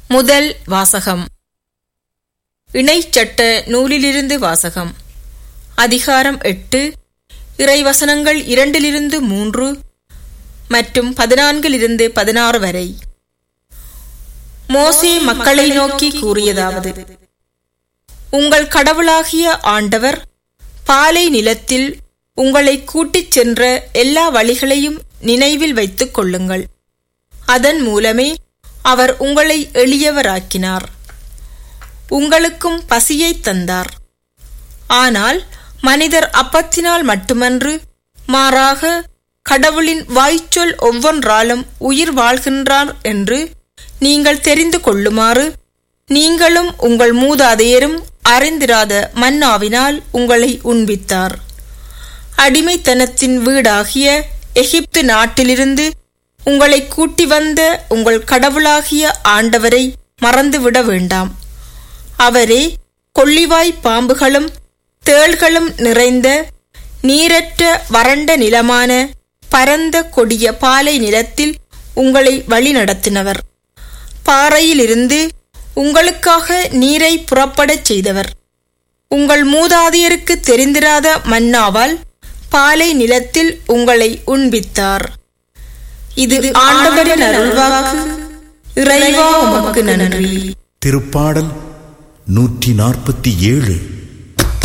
முதல் வாசகம் இணைச்சட்ட நூலிலிருந்து வாசகம் அதிகாரம் எட்டு இறைவசனங்கள் இரண்டிலிருந்து மூன்று மற்றும் பதினான்கிலிருந்து பதினாறு வரை மோசே மக்களை நோக்கி கூறியதாவது உங்கள் கடவுளாகிய ஆண்டவர் பாலை நிலத்தில் உங்களை கூட்டிச் சென்ற எல்லா வழிகளையும் நினைவில் வைத்துக் கொள்ளுங்கள் அதன் மூலமே அவர் உங்களை எளியவராக்கினார் உங்களுக்கும் பசியை தந்தார் ஆனால் மனிதர் அப்பத்தினால் மட்டுமன்று மாறாக கடவுளின் வாய்ச்சொல் ஒவ்வொன்றாலும் உயிர் வாழ்கின்றார் என்று நீங்கள் தெரிந்து கொள்ளுமாறு நீங்களும் உங்கள் மூதாதையரும் அறிந்திராத மன்னாவினால் உங்களை உண்பித்தார் அடிமைத்தனத்தின் வீடாகிய எகிப்து நாட்டிலிருந்து உங்களை கூட்டி வந்த உங்கள் கடவுளாகிய ஆண்டவரை மறந்துவிட வேண்டாம் அவரே கொள்ளிவாய் பாம்புகளும் தேள்களும் நிறைந்த நீரற்ற வறண்ட நிலமான பரந்த கொடிய பாலை நிலத்தில் உங்களை வழிநடத்தினவர் பாறையிலிருந்து உங்களுக்காக நீரை புறப்படச் செய்தவர் உங்கள் மூதாதையருக்கு தெரிந்திராத மன்னாவால் பாலை நிலத்தில் உங்களை உண்பித்தார் இது ஆண்டவரின் அருள்வாக்கு இறைவா உமக்கு நன்றி திருப்பாடல் நூற்றி நாற்பத்தி ஏழு